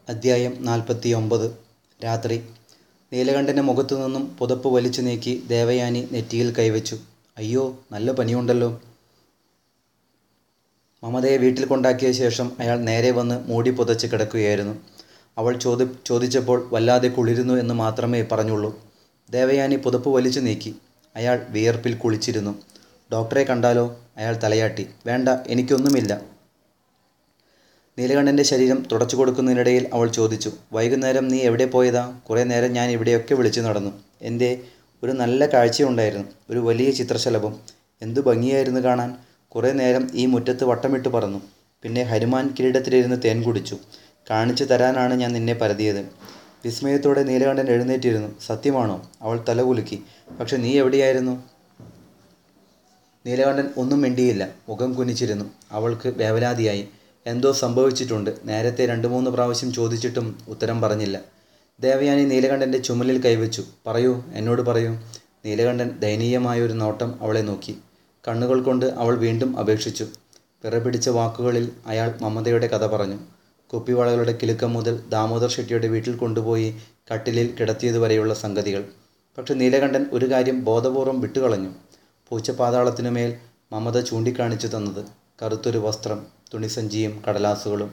അദ്ധ്യായം നാൽപ്പത്തി ഒമ്പത് രാത്രി നീലകണ്ഠൻ്റെ മുഖത്തു നിന്നും പുതപ്പ് വലിച്ചു നീക്കി ദേവയാനി നെറ്റിയിൽ കൈവച്ചു അയ്യോ നല്ല പനിയുണ്ടല്ലോ മമതയെ വീട്ടിൽ കൊണ്ടാക്കിയ ശേഷം അയാൾ നേരെ വന്ന് മൂടി പുതച്ച് കിടക്കുകയായിരുന്നു അവൾ ചോദി ചോദിച്ചപ്പോൾ വല്ലാതെ കുളിരുന്നു എന്ന് മാത്രമേ പറഞ്ഞുള്ളൂ ദേവയാനി പുതപ്പ് വലിച്ചു നീക്കി അയാൾ വിയർപ്പിൽ കുളിച്ചിരുന്നു ഡോക്ടറെ കണ്ടാലോ അയാൾ തലയാട്ടി വേണ്ട എനിക്കൊന്നുമില്ല നീലകണ്ഠൻ്റെ ശരീരം തുടച്ചു കൊടുക്കുന്നതിനിടയിൽ അവൾ ചോദിച്ചു വൈകുന്നേരം നീ എവിടെ പോയതാ കുറേ നേരം ഞാൻ ഇവിടെയൊക്കെ വിളിച്ചു നടന്നു എന്തേ ഒരു നല്ല കാഴ്ചയുണ്ടായിരുന്നു ഒരു വലിയ ചിത്രശലഭം എന്തു ഭംഗിയായിരുന്നു കാണാൻ കുറേ നേരം ഈ മുറ്റത്ത് വട്ടമിട്ട് പറന്നു പിന്നെ ഹനുമാൻ കിരീടത്തിലിരുന്ന് തേൻ കുടിച്ചു കാണിച്ചു തരാനാണ് ഞാൻ നിന്നെ പരതിയത് വിസ്മയത്തോടെ നീലകണ്ഠൻ എഴുന്നേറ്റിരുന്നു സത്യമാണോ അവൾ തലകുലുക്കി പക്ഷെ നീ എവിടെയായിരുന്നു നീലകണ്ഠൻ ഒന്നും മിണ്ടിയില്ല മുഖം കുനിച്ചിരുന്നു അവൾക്ക് വേവലാതിയായി എന്തോ സംഭവിച്ചിട്ടുണ്ട് നേരത്തെ രണ്ട് മൂന്ന് പ്രാവശ്യം ചോദിച്ചിട്ടും ഉത്തരം പറഞ്ഞില്ല ദേവയാനി നീലകണ്ഠൻ്റെ ചുമലിൽ കൈവച്ചു പറയൂ എന്നോട് പറയൂ നീലകണ്ഠൻ ദയനീയമായ ഒരു നോട്ടം അവളെ നോക്കി കണ്ണുകൾ കൊണ്ട് അവൾ വീണ്ടും അപേക്ഷിച്ചു പിറപിടിച്ച വാക്കുകളിൽ അയാൾ മമതയുടെ കഥ പറഞ്ഞു കുപ്പിവളകളുടെ കിലുക്കം മുതൽ ദാമോദർ ഷെട്ടിയുടെ വീട്ടിൽ കൊണ്ടുപോയി കട്ടിലിൽ കിടത്തിയതുവരെയുള്ള സംഗതികൾ പക്ഷെ നീലകണ്ഠൻ ഒരു കാര്യം ബോധപൂർവം വിട്ടുകളഞ്ഞു പൂച്ചപാതാളത്തിനുമേൽ മമത ചൂണ്ടിക്കാണിച്ചു തന്നത് കറുത്തൊരു വസ്ത്രം തുണിസഞ്ചിയും കടലാസുകളും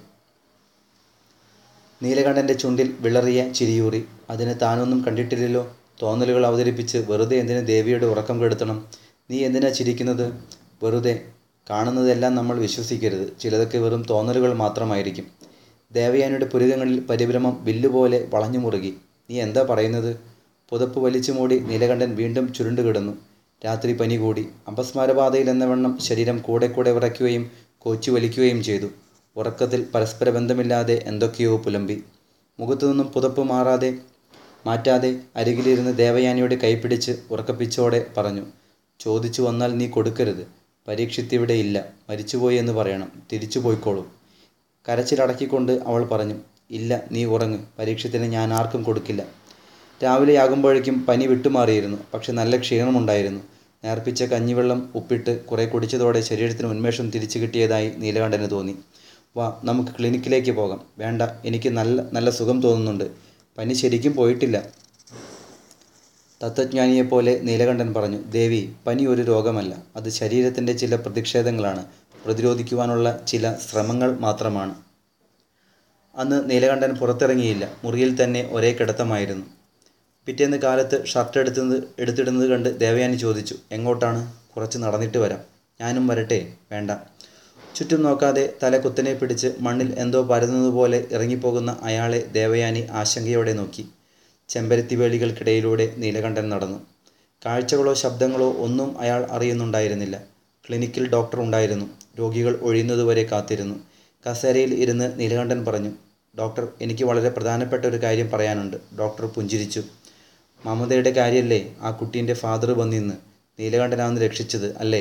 നീലകണ്ഠൻ്റെ ചുണ്ടിൽ വിളറിയ ചിരിയൂറി അതിന് താനൊന്നും കണ്ടിട്ടില്ലല്ലോ തോന്നലുകൾ അവതരിപ്പിച്ച് വെറുതെ എന്തിന് ദേവിയുടെ ഉറക്കം കെടുത്തണം നീ എന്തിനാ ചിരിക്കുന്നത് വെറുതെ കാണുന്നതെല്ലാം നമ്മൾ വിശ്വസിക്കരുത് ചിലതൊക്കെ വെറും തോന്നലുകൾ മാത്രമായിരിക്കും ദേവയാനിയുടെ പുരുകങ്ങളിൽ പരിഭ്രമം വില്ലുപോലെ വളഞ്ഞു മുറുകി നീ എന്താ പറയുന്നത് പുതപ്പ് വലിച്ചു മൂടി നീലകണ്ഠൻ വീണ്ടും ചുരുണ്ടു കിടന്നു രാത്രി പനി കൂടി അപസ്മാരബാധയിൽ എന്ന വണ്ണം ശരീരം കൂടെ കൂടെ വിറയ്ക്കുകയും കോച്ചി വലിക്കുകയും ചെയ്തു ഉറക്കത്തിൽ പരസ്പര ബന്ധമില്ലാതെ എന്തൊക്കെയോ പുലമ്പി മുഖത്തു നിന്നും പുതപ്പ് മാറാതെ മാറ്റാതെ അരികിലിരുന്ന് ദേവയാനിയുടെ കൈപിടിച്ച് ഉറക്കപ്പിച്ചോടെ പറഞ്ഞു ചോദിച്ചു വന്നാൽ നീ കൊടുക്കരുത് പരീക്ഷിത്തിവിടെ ഇല്ല മരിച്ചുപോയി എന്ന് പറയണം തിരിച്ചു പോയിക്കോളൂ കരച്ചിലടക്കിക്കൊണ്ട് അവൾ പറഞ്ഞു ഇല്ല നീ ഉറങ്ങ് പരീക്ഷത്തിന് ഞാൻ ആർക്കും കൊടുക്കില്ല രാവിലെയാകുമ്പോഴേക്കും പനി വിട്ടുമാറിയിരുന്നു പക്ഷെ നല്ല ക്ഷീണമുണ്ടായിരുന്നു നേർപ്പിച്ച കഞ്ഞിവെള്ളം ഉപ്പിട്ട് കുറെ കുടിച്ചതോടെ ശരീരത്തിന് ഉന്മേഷം തിരിച്ചു കിട്ടിയതായി നീലകണ്ഠന് തോന്നി വാ നമുക്ക് ക്ലിനിക്കിലേക്ക് പോകാം വേണ്ട എനിക്ക് നല്ല നല്ല സുഖം തോന്നുന്നുണ്ട് പനി ശരിക്കും പോയിട്ടില്ല തത്വജ്ഞാനിയെപ്പോലെ നീലകണ്ഠൻ പറഞ്ഞു ദേവി പനി ഒരു രോഗമല്ല അത് ശരീരത്തിൻ്റെ ചില പ്രതിഷേധങ്ങളാണ് പ്രതിരോധിക്കുവാനുള്ള ചില ശ്രമങ്ങൾ മാത്രമാണ് അന്ന് നീലകണ്ഠൻ പുറത്തിറങ്ങിയില്ല മുറിയിൽ തന്നെ ഒരേ കിടത്തമായിരുന്നു പിറ്റേന്ന് കാലത്ത് ഷർട്ട് എടുത്തുന്നത് എടുത്തിടുന്നത് കണ്ട് ദേവയാനി ചോദിച്ചു എങ്ങോട്ടാണ് കുറച്ച് നടന്നിട്ട് വരാം ഞാനും വരട്ടെ വേണ്ട ചുറ്റും നോക്കാതെ തല കുത്തനെ പിടിച്ച് മണ്ണിൽ എന്തോ പരതുന്നതുപോലെ ഇറങ്ങിപ്പോകുന്ന അയാളെ ദേവയാനി ആശങ്കയോടെ നോക്കി ചെമ്പരത്തി വേളികൾക്കിടയിലൂടെ നീലകണ്ഠൻ നടന്നു കാഴ്ചകളോ ശബ്ദങ്ങളോ ഒന്നും അയാൾ അറിയുന്നുണ്ടായിരുന്നില്ല ക്ലിനിക്കിൽ ഡോക്ടർ ഉണ്ടായിരുന്നു രോഗികൾ ഒഴിയുന്നതുവരെ കാത്തിരുന്നു കസേരയിൽ ഇരുന്ന് നീലകണ്ഠൻ പറഞ്ഞു ഡോക്ടർ എനിക്ക് വളരെ പ്രധാനപ്പെട്ട ഒരു കാര്യം പറയാനുണ്ട് ഡോക്ടർ പുഞ്ചിരിച്ചു മമതയുടെ കാര്യമല്ലേ ആ കുട്ടീൻ്റെ ഫാദർ വന്നിന്ന് നീലകണ്ഠനാന്ന് രക്ഷിച്ചത് അല്ലേ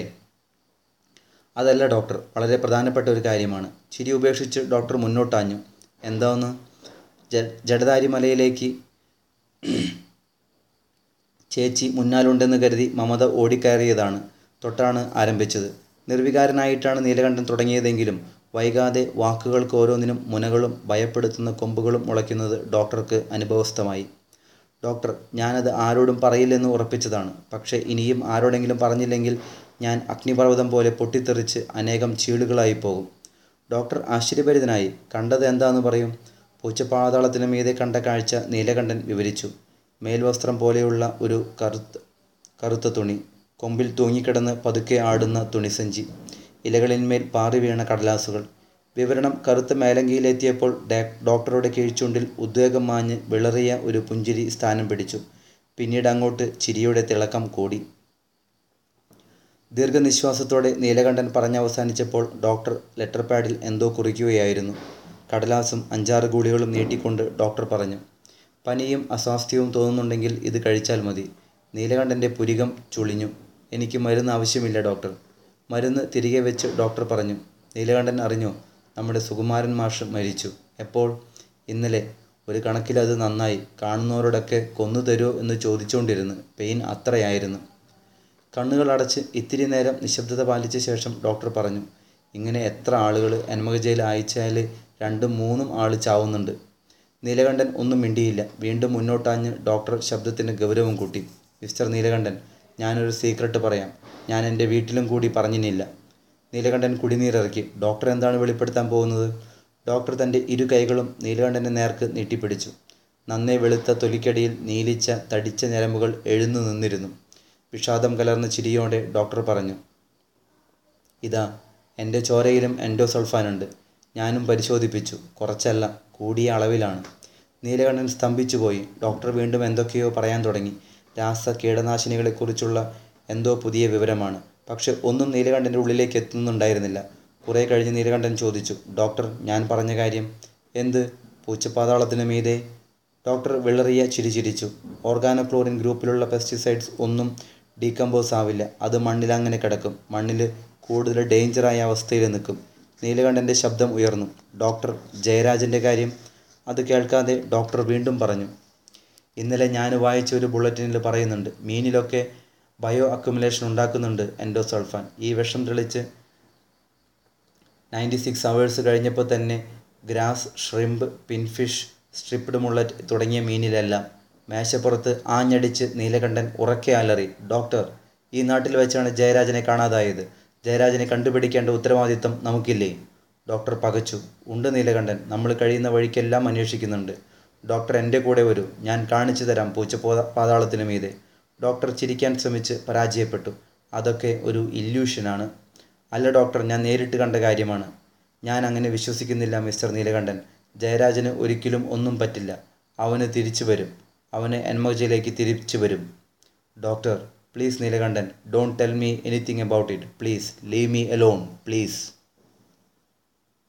അതല്ല ഡോക്ടർ വളരെ പ്രധാനപ്പെട്ട ഒരു കാര്യമാണ് ചിരി ഉപേക്ഷിച്ച് ഡോക്ടർ മുന്നോട്ടാഞ്ഞു എന്താന്ന് ജഡധാരി മലയിലേക്ക് ചേച്ചി മുന്നാലുണ്ടെന്ന് കരുതി മമത ഓടിക്കയറിയതാണ് തൊട്ടാണ് ആരംഭിച്ചത് നിർവികാരനായിട്ടാണ് നീലകണ്ഠൻ തുടങ്ങിയതെങ്കിലും വൈകാതെ വാക്കുകൾക്ക് ഓരോന്നിനും മുനകളും ഭയപ്പെടുത്തുന്ന കൊമ്പുകളും മുളയ്ക്കുന്നത് ഡോക്ടർക്ക് അനുഭവസ്ഥമായി ഡോക്ടർ ഞാനത് ആരോടും പറയില്ലെന്ന് ഉറപ്പിച്ചതാണ് പക്ഷേ ഇനിയും ആരോടെങ്കിലും പറഞ്ഞില്ലെങ്കിൽ ഞാൻ അഗ്നിപർവ്വതം പോലെ പൊട്ടിത്തെറിച്ച് അനേകം ചീളുകളായി പോകും ഡോക്ടർ ആശ്ചര്യഭരിതനായി കണ്ടത് എന്താന്ന് പറയും പൂച്ചപ്പാതാളത്തിനു മീതെ കണ്ട കാഴ്ച നീലകണ്ഠൻ വിവരിച്ചു മേൽവസ്ത്രം പോലെയുള്ള ഒരു കറുത്ത കറുത്ത തുണി കൊമ്പിൽ തൂങ്ങിക്കിടന്ന് പതുക്കെ ആടുന്ന തുണിസഞ്ചി ഇലകളിന്മേൽ പാറി വീണ കടലാസുകൾ വിവരണം കറുത്ത മേലങ്കിയിലെത്തിയപ്പോൾ ഡോക്ടറുടെ കീഴ്ച്ചുണ്ടിൽ ഉദ്വേഗം മാഞ്ഞ് വിളറിയ ഒരു പുഞ്ചിരി സ്ഥാനം പിടിച്ചു പിന്നീട് അങ്ങോട്ട് ചിരിയുടെ തിളക്കം കൂടി ദീർഘനിശ്വാസത്തോടെ നീലകണ്ഠൻ പറഞ്ഞവസാനിച്ചപ്പോൾ ഡോക്ടർ ലെറ്റർ പാഡിൽ എന്തോ കുറിക്കുകയായിരുന്നു കടലാസും അഞ്ചാറ് ഗുളികളും നീട്ടിക്കൊണ്ട് ഡോക്ടർ പറഞ്ഞു പനിയും അസ്വാസ്ഥ്യവും തോന്നുന്നുണ്ടെങ്കിൽ ഇത് കഴിച്ചാൽ മതി നീലകണ്ഠൻ്റെ പുരികം ചുളിഞ്ഞു എനിക്ക് മരുന്ന് ആവശ്യമില്ല ഡോക്ടർ മരുന്ന് തിരികെ വെച്ച് ഡോക്ടർ പറഞ്ഞു നീലകണ്ഠൻ അറിഞ്ഞോ നമ്മുടെ സുകുമാരൻ മാഷ് മരിച്ചു എപ്പോൾ ഇന്നലെ ഒരു കണക്കിലത് നന്നായി കാണുന്നവരോടൊക്കെ കൊന്നു തരുമോ എന്ന് ചോദിച്ചുകൊണ്ടിരുന്നു പെയിൻ അത്രയായിരുന്നു കണ്ണുകൾ അടച്ച് ഇത്തിരി നേരം നിശബ്ദത പാലിച്ച ശേഷം ഡോക്ടർ പറഞ്ഞു ഇങ്ങനെ എത്ര ആളുകൾ എന്മകജയിൽ അയച്ചാൽ രണ്ടും മൂന്നും ആൾ ചാവുന്നുണ്ട് നീലകണ്ഠൻ ഒന്നും മിണ്ടിയില്ല വീണ്ടും മുന്നോട്ടാഞ്ഞ് ഡോക്ടർ ശബ്ദത്തിന് ഗൗരവം കൂട്ടി മിസ്റ്റർ നീലകണ്ഠൻ ഞാനൊരു സീക്രട്ട് പറയാം ഞാൻ എൻ്റെ വീട്ടിലും കൂടി പറഞ്ഞിനില്ല നീലകണ്ഠൻ കുടിനീരിറക്കി ഡോക്ടർ എന്താണ് വെളിപ്പെടുത്താൻ പോകുന്നത് ഡോക്ടർ തൻ്റെ ഇരു കൈകളും നീലകണ്ഠൻ്റെ നേർക്ക് നീട്ടിപ്പിടിച്ചു നന്നേ വെളുത്ത തൊലിക്കടിയിൽ നീലിച്ച തടിച്ച ഞരമ്പുകൾ എഴുന്നു നിന്നിരുന്നു വിഷാദം കലർന്ന ചിരിയോടെ ഡോക്ടർ പറഞ്ഞു ഇതാ എൻ്റെ ചോരയിലും എൻഡോസൾഫാനുണ്ട് ഞാനും പരിശോധിപ്പിച്ചു കുറച്ചല്ല കൂടിയ അളവിലാണ് നീലകണ്ഠൻ സ്തംഭിച്ചുപോയി ഡോക്ടർ വീണ്ടും എന്തൊക്കെയോ പറയാൻ തുടങ്ങി രാസ കീടനാശിനികളെക്കുറിച്ചുള്ള എന്തോ പുതിയ വിവരമാണ് പക്ഷെ ഒന്നും നീലകണ്ഠൻ്റെ ഉള്ളിലേക്ക് എത്തുന്നുണ്ടായിരുന്നില്ല കുറേ കഴിഞ്ഞ് നീലകണ്ഠൻ ചോദിച്ചു ഡോക്ടർ ഞാൻ പറഞ്ഞ കാര്യം എന്ത് പൂച്ചപ്പാതാളത്തിന് മീതെ ഡോക്ടർ വിളറിയ ചിരി ചിരിച്ചു ഓർഗാനോക്ലോറിൻ ഗ്രൂപ്പിലുള്ള പെസ്റ്റിസൈഡ്സ് ഒന്നും ഡീകമ്പോസ് ആവില്ല അത് മണ്ണിൽ അങ്ങനെ കിടക്കും മണ്ണിൽ കൂടുതൽ ഡേഞ്ചറായ അവസ്ഥയിൽ നിൽക്കും നീലകണ്ഠൻ്റെ ശബ്ദം ഉയർന്നു ഡോക്ടർ ജയരാജൻ്റെ കാര്യം അത് കേൾക്കാതെ ഡോക്ടർ വീണ്ടും പറഞ്ഞു ഇന്നലെ ഞാൻ വായിച്ച ഒരു ബുള്ളറ്റിനിൽ പറയുന്നുണ്ട് മീനിലൊക്കെ ബയോ അക്യുമുലേഷൻ ഉണ്ടാക്കുന്നുണ്ട് എൻഡോസൾഫാൻ ഈ വിഷം തെളിച്ച് നയൻറ്റി സിക്സ് അവേഴ്സ് കഴിഞ്ഞപ്പോൾ തന്നെ grass shrimp pinfish striped mullet തുടങ്ങിയ മീനിലെല്ലാം മേശപ്പുറത്ത് ആഞ്ഞടിച്ച് നീലകണ്ഠൻ ഉറക്കെ അലറി ഡോക്ടർ ഈ നാട്ടിൽ വെച്ചാണ് ജയരാജനെ കാണാതായത് ജയരാജനെ കണ്ടുപിടിക്കേണ്ട ഉത്തരവാദിത്തം നമുക്കില്ലേ ഡോക്ടർ പകച്ചു ഉണ്ട് നീലകണ്ഠൻ നമ്മൾ കഴിയുന്ന വഴിക്കെല്ലാം അന്വേഷിക്കുന്നുണ്ട് ഡോക്ടർ എൻ്റെ കൂടെ വരൂ ഞാൻ കാണിച്ചു തരാം പൂച്ചപ്പോ പാതാളത്തിന് മീതെ ഡോക്ടർ ചിരിക്കാൻ ശ്രമിച്ച് പരാജയപ്പെട്ടു അതൊക്കെ ഒരു ഇല്യൂഷനാണ് അല്ല ഡോക്ടർ ഞാൻ നേരിട്ട് കണ്ട കാര്യമാണ് ഞാൻ അങ്ങനെ വിശ്വസിക്കുന്നില്ല മിസ്റ്റർ നീലകണ്ഠൻ ജയരാജന് ഒരിക്കലും ഒന്നും പറ്റില്ല അവന് തിരിച്ചു വരും അവന് എൻമോജയിലേക്ക് തിരിച്ചു വരും doctor please Neelakantan don't tell me anything about it please leave me alone please